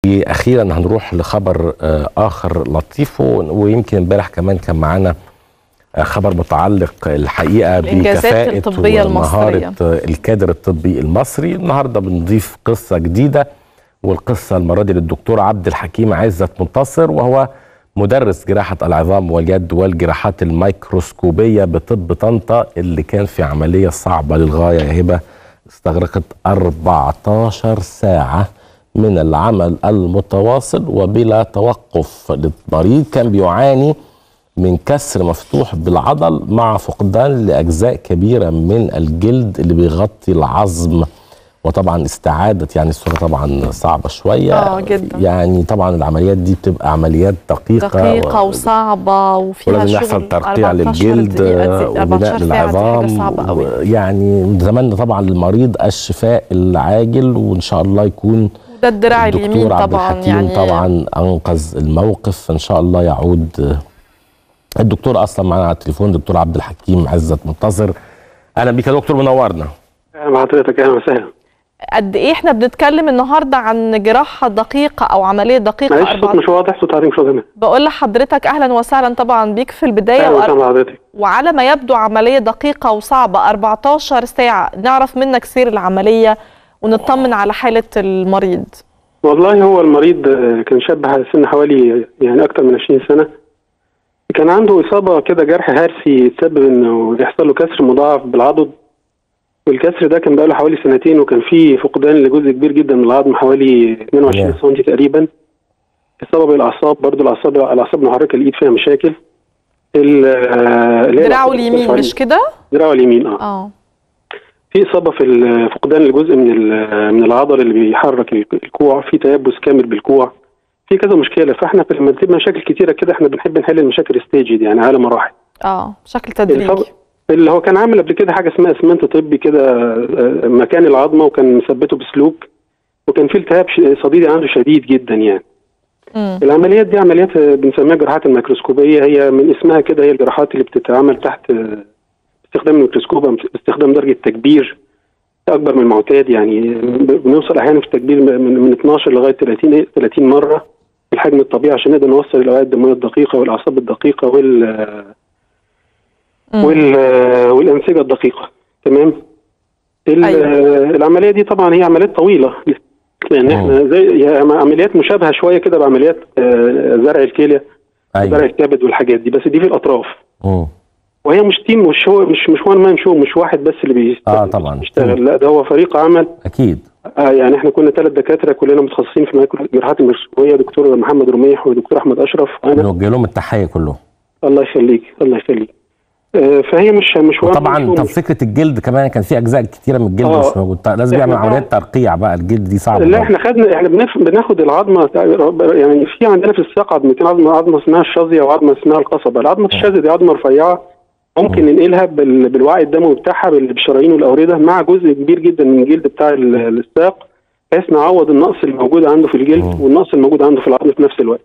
اخيرا هنروح لخبر آه، اخر لطيف و- ويمكن امبارح كمان كان معانا آه، خبر متعلق الحقيقه الإنجازات بكفاءه الطبية ومهاره المصرية. آه، الكادر الطبي المصري النهارده بنضيف قصه جديده والقصه المره دي للدكتور عبد الحكيم عزت منتصر وهو مدرس جراحه العظام واليد والجراحات الميكروسكوبيه بطب طنطا اللي كان في عمليه صعبه للغايه يا هبه استغرقت 14 ساعه من العمل المتواصل وبلا توقف للمريض كان بيعاني من كسر مفتوح بالعضل مع فقدان لاجزاء كبيره من الجلد اللي بيغطي العظم وطبعا استعاده يعني الصوره طبعا صعبه شويه آه، جداً. يعني طبعا العمليات دي بتبقى عمليات دقيقه دقيقة و- وصعبة وفيها ولازم شغل يحصل ترقيع 14 للجلد دقيقة آه، دي- 14 وبناء ساعة دي للعظام حاجة صعبة قوي يعني نتمنى طبعا للمريض الشفاء العاجل وان شاء الله يكون ده الدراع اليمين الدكتور عبد طبعا الحكيم يعني طبعا انقذ الموقف فان شاء الله يعود الدكتور اصلا معانا على التليفون دكتور عبد الحكيم عزت منتصر اهلا بيك يا دكتور منورنا اهلا بحضرتك اهلا وسهلا قد ايه احنا بنتكلم النهارده عن جراحة دقيقة او عملية دقيقة معلش الصوت 14 مش واضح صوت حضرتك مش واضح بقول لحضرتك اهلا وسهلا طبعا بيك في البداية اهلا وسهلا وأر... بحضرتك وعلى ما يبدو عملية دقيقة وصعبة 14 ساعة نعرف منك سير العملية ونطمن على حالة المريض والله هو المريض آه، كان شاب ح- سن حوالي يعني اكتر من 20 سنه كان عنده اصابه كده جرح هرسي تسبب انه يحصل له كسر مضاعف بالعضد والكسر ده كان بقاله حوالي سنتين وكان فيه فقدان لجزء كبير جدا من العظم حوالي 22 Yeah. سم تقريبا اصابه بالاعصاب برضو الاعصاب الاعصاب المحركه الايد فيها مشاكل ال- آه، اللي هي دراعه الأعصاب اليمين الفرعية. مش كده؟ دراعه اليمين اه اه في اصابه في ال- فقدان الجزء من ال- من العضل اللي بيحرك ال- الكوع في تيبس كامل بالكوع في كذا مشكله فاحنا في لما تبقى مشاكل كتيره كده احنا بنحب نحل المشاكل ستيجد يعني على مراحل اه بشكل تدريجي الفرق- اللي هو كان عامل قبل كده حاجه اسمها اسمنت طبي كده آه، مكان العظمه وكان مثبته بسلوك وكان في التهاب ش- صديدي عنده شديد جدا يعني مم. العمليات دي عمليات آه، بنسميها جراحات الميكروسكوبيه هي من اسمها كده هي الجراحات اللي بتتعمل تحت آه، استخدام الميكروسكوب أو باستخدام درجه تكبير اكبر من المعتاد يعني ب- بنوصل احيانا في التكبير من من 12 لغايه 30 30 مره في الحجم الطبيعي عشان نقدر نوصل الاوعيه الدمويه الدقيقه والاعصاب الدقيقه وال مم. وال والانسجه الدقيقه تمام ال- أيوة. العمليه دي طبعا هي عمليات طويله لان احنا زي هي عمليات مشابهه شويه كده بعمليات آه، زرع الكليه زرع ايوه الكبد والحاجات دي بس دي في الاطراف مم. وهي مش تيم مش هو مش مش وان مان شو مش واحد بس اللي بيشتغل آه، طبعاً. بيشتغل لا ده هو فريق عمل اكيد آه يعني احنا كنا ثلاث دكاتره كلنا متخصصين في ميكرو- جراحات الميكروسكوبيه دكتور محمد رميح ودكتور احمد اشرف وانا نوجه لهم التحيه كلهم الله يخليك الله يخليك آه فهي مش مش one man وطبعا show. طب فكره الجلد كمان كان في اجزاء كتيره من الجلد آه. مش موجود لازم يعمل إحنا عمليات ترقيع بقى الجلد دي صعبه لا برضه. احنا خدنا احنا بنف... بناخد العظمه يعني في عندنا في الساق عظمتين عظمه عظمه اسمها الشظيه وعظمه اسمها القصبه العظمه الشاذه دي عظمه رفيعه ممكن ننقلها بال... بالوعي الدموي بتاعها بال- بالشرايين والاورده مع جزء كبير جدا من الجلد بتاع ال- الساق بحيث نعوض النقص الموجود عنده في الجلد مم. والنقص الموجود عنده في العظم في نفس الوقت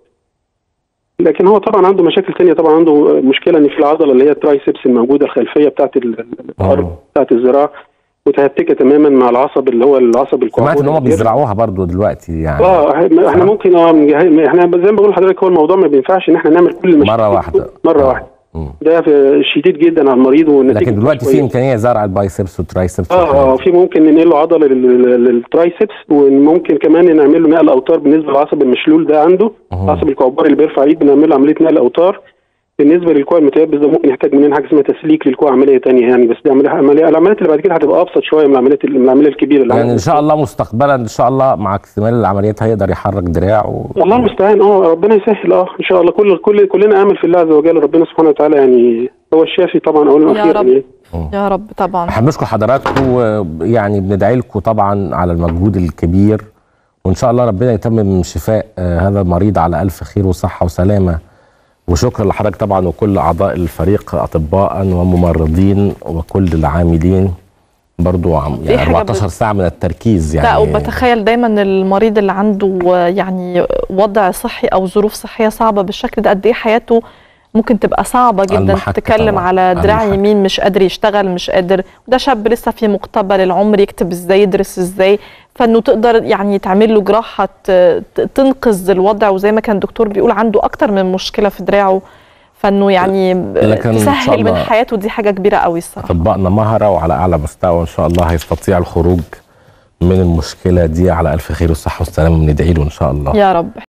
لكن هو طبعا عنده مشاكل تانية طبعا عنده مشكله ان في العضله اللي هي الترايسبس الموجوده الخلفيه بتاعت ال- الارض مم. بتاعت الذراع متهتكه تماما مع العصب اللي هو العصب الكوعي سمعت ان هم بيزرعوها برضو دلوقتي يعني اه احنا احنا ممكن اه من- احنا زي ما بقول لحضرتك هو الموضوع ما بينفعش ان احنا نعمل كل المشاكل مره واحده مره آه. واحده مم. ده في- شديد جدا على المريض والنتيجه لكن دلوقتي في كويسة. امكانيه زرع البايسبس والترايسبس اه اه في ممكن ننقل له عضله لل- لل- للترايسبس وممكن كمان نعمل له نقل اوتار بالنسبه للعصب المشلول ده عنده مهم. العصب الكعباري اللي بيرفع الايد بنعمل له عمليه نقل اوتار بالنسبه للكوع المتيبس ده ممكن يحتاج مننا حاجه اسمها تسليك للكوع عمليه ثانيه يعني بس دي عمليه عمليه العمليات اللي بعد كده هتبقى ابسط شويه من العمليات من العمليه الكبيره اللي يعني ان شاء الله مستقبلا ان شاء الله مع اكتمال العمليات هيقدر يحرك دراع و... الله المستعان اه ربنا يسهل اه ان شاء الله كل كل كلنا امل في الله عز وجل ربنا سبحانه وتعالى يعني هو الشافي طبعا اولا يا واخيرا رب. يعني يا رب طبعا احنا بنشكر حضراتكم ويعني بندعي لكم طبعا على المجهود الكبير وان شاء الله ربنا يتمم شفاء آه، هذا المريض على الف خير وصحه وسلامه وشكرا لحضرتك طبعا وكل اعضاء الفريق اطباء وممرضين وكل العاملين برضو عم دي يعني حاجة 14 ساعه من التركيز يعني لا وبتخيل دايما المريض اللي عنده يعني وضع صحي او ظروف صحيه صعبه بالشكل ده قد ايه حياته ممكن تبقى صعبه جدا المحك تتكلم طبعاً. على دراع المحك. يمين مش قادر يشتغل مش قادر وده شاب لسه في مقتبل العمر يكتب ازاي يدرس ازاي فانه تقدر يعني تعمل له جراحه ت- ت- تنقذ الوضع وزي ما كان الدكتور بيقول عنده اكتر من مشكله في دراعه فانه يعني لكن إن شاء تسهل من الله حياته دي حاجه كبيره قوي الصراحه اطبائنا مهره وعلى اعلى مستوى ان شاء الله هيستطيع الخروج من المشكله دي على الف خير والصحه والسلامه بندعي له ان شاء الله يا رب